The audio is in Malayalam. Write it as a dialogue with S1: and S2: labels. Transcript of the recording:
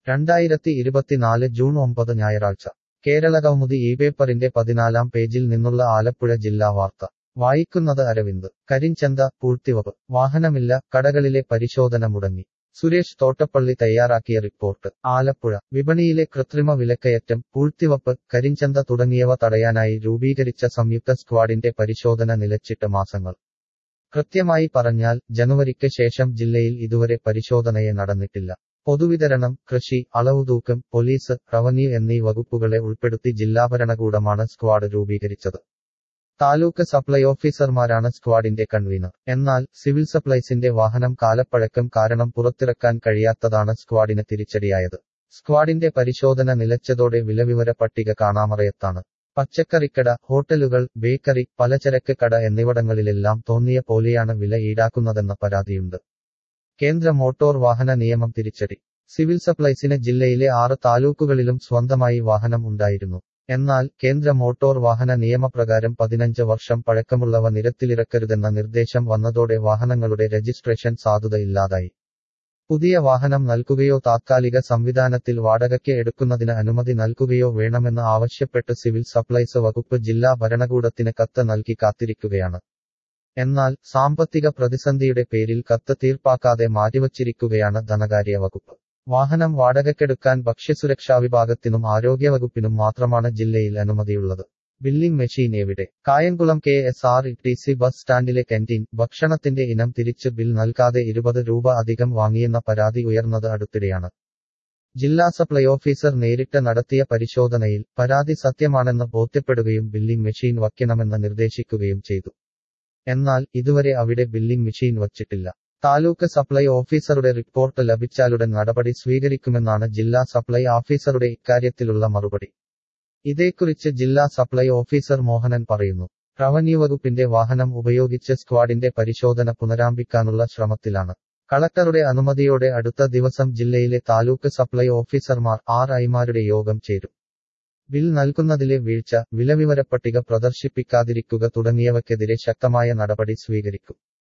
S1: രണ്ടായിരത്തി ഇരുപത്തിനാല് ജൂൺ ഒമ്പത് ഞായറാഴ്ച കേരളകൗമുദി ഈ പേപ്പറിന്റെ പതിനാലാം പേജിൽ നിന്നുള്ള ആലപ്പുഴ ജില്ലാ വാർത്ത വായിക്കുന്നത് അരവിന്ദ് കരിഞ്ചന്ത പൂഴ്ത്തിവപ്പ് വാഹനമില്ല കടകളിലെ പരിശോധന മുടങ്ങി സുരേഷ് തോട്ടപ്പള്ളി തയ്യാറാക്കിയ റിപ്പോർട്ട് ആലപ്പുഴ വിപണിയിലെ കൃത്രിമ വിലക്കയറ്റം പൂഴ്ത്തിവപ്പ് കരിഞ്ചന്ത തുടങ്ങിയവ തടയാനായി രൂപീകരിച്ച സംയുക്ത സ്ക്വാഡിന്റെ പരിശോധന നിലച്ചിട്ട് മാസങ്ങൾ കൃത്യമായി പറഞ്ഞാൽ ജനുവരിക്ക് ശേഷം ജില്ലയിൽ ഇതുവരെ പരിശോധനയെ നടന്നിട്ടില്ല പൊതുവിതരണം കൃഷി അളവുതൂക്കം പോലീസ് റവന്യൂ എന്നീ വകുപ്പുകളെ ഉൾപ്പെടുത്തി ജില്ലാ ഭരണകൂടമാണ് സ്ക്വാഡ് രൂപീകരിച്ചത് താലൂക്ക് സപ്ലൈ ഓഫീസർമാരാണ് സ്ക്വാഡിന്റെ കൺവീനർ എന്നാൽ സിവിൽ സപ്ലൈസിന്റെ വാഹനം കാലപ്പഴക്കം കാരണം പുറത്തിറക്കാൻ കഴിയാത്തതാണ് സ്ക്വാഡിന് തിരിച്ചടിയായത് സ്ക്വാഡിന്റെ പരിശോധന നിലച്ചതോടെ വിലവിവര പട്ടിക കാണാമറയത്താണ് പച്ചക്കറിക്കട ഹോട്ടലുകൾ ബേക്കറി പലചരക്ക് കട എന്നിവിടങ്ങളിലെല്ലാം തോന്നിയ പോലെയാണ് വില ഈടാക്കുന്നതെന്ന പരാതിയുണ്ട് കേന്ദ്ര മോട്ടോർ വാഹന നിയമം തിരിച്ചടി സിവിൽ സപ്ലൈസിന് ജില്ലയിലെ ആറ് താലൂക്കുകളിലും സ്വന്തമായി വാഹനം ഉണ്ടായിരുന്നു എന്നാൽ കേന്ദ്ര മോട്ടോർ വാഹന നിയമപ്രകാരം പതിനഞ്ച് വർഷം പഴക്കമുള്ളവ നിരത്തിലിറക്കരുതെന്ന നിർദ്ദേശം വന്നതോടെ വാഹനങ്ങളുടെ രജിസ്ട്രേഷൻ സാധുത ഇല്ലാതായി പുതിയ വാഹനം നൽകുകയോ താത്കാലിക സംവിധാനത്തിൽ വാടകയ്ക്ക് എടുക്കുന്നതിന് അനുമതി നൽകുകയോ വേണമെന്ന് ആവശ്യപ്പെട്ട് സിവിൽ സപ്ലൈസ് വകുപ്പ് ജില്ലാ ഭരണകൂടത്തിന് കത്ത് നൽകി കാത്തിരിക്കുകയാണ് എന്നാൽ സാമ്പത്തിക പ്രതിസന്ധിയുടെ പേരിൽ കത്ത് തീർപ്പാക്കാതെ മാറ്റിവച്ചിരിക്കുകയാണ് ധനകാര്യ വകുപ്പ് വാഹനം വാടകയ്ക്കെടുക്കാൻ ഭക്ഷ്യസുരക്ഷാ വിഭാഗത്തിനും ആരോഗ്യവകുപ്പിനും മാത്രമാണ് ജില്ലയിൽ അനുമതിയുള്ളത് ബില്ലിംഗ് മെഷീൻ എവിടെ Kayamkulam K S R T C bus സ്റ്റാൻഡിലെ കന്റീൻ ഭക്ഷണത്തിന്റെ ഇനം തിരിച്ച് ബിൽ നൽകാതെ ഇരുപത് രൂപ അധികം വാങ്ങിയെന്ന പരാതി ഉയർന്നത് അടുത്തിടെയാണ് ജില്ലാ സപ്ലൈ ഓഫീസർ നേരിട്ട് നടത്തിയ പരിശോധനയിൽ പരാതി സത്യമാണെന്ന് ബോധ്യപ്പെടുകയും ബില്ലിംഗ് മെഷീൻ വയ്ക്കണമെന്ന് നിർദ്ദേശിക്കുകയും ചെയ്തു എന്നാൽ ഇതുവരെ അവിടെ ബില്ലിംഗ് മെഷീൻ വച്ചിട്ടില്ല താലൂക്ക് സപ്ലൈ ഓഫീസറുടെ റിപ്പോർട്ട് ലഭിച്ചാലുടൻ നടപടി സ്വീകരിക്കുമെന്നാണ് ജില്ലാ സപ്ലൈ ഓഫീസറുടെ ഇക്കാര്യത്തിലുള്ള മറുപടി ഇതേക്കുറിച്ച് ജില്ലാ സപ്ലൈ ഓഫീസർ മോഹനൻ പറയുന്നു റവന്യൂ വകുപ്പിന്റെ വാഹനം ഉപയോഗിച്ച് സ്ക്വാഡിന്റെ പരിശോധന പുനരാരംഭിക്കാനുള്ള ശ്രമത്തിലാണ് കളക്ടറുടെ അനുമതിയോടെ അടുത്ത ദിവസം ജില്ലയിലെ താലൂക്ക് സപ്ലൈ ഓഫീസർമാർ ആർ ഐമാരുടെ യോഗം ചേരും ബിൽ നൽകുന്നതിലെ വീഴ്ച വിലവിവരപ്പട്ടിക പ്രദർശിപ്പിക്കാതിരിക്കുക തുടങ്ങിയവയ്ക്കെതിരെ ശക്തമായ നടപടി സ്വീകരിക്കും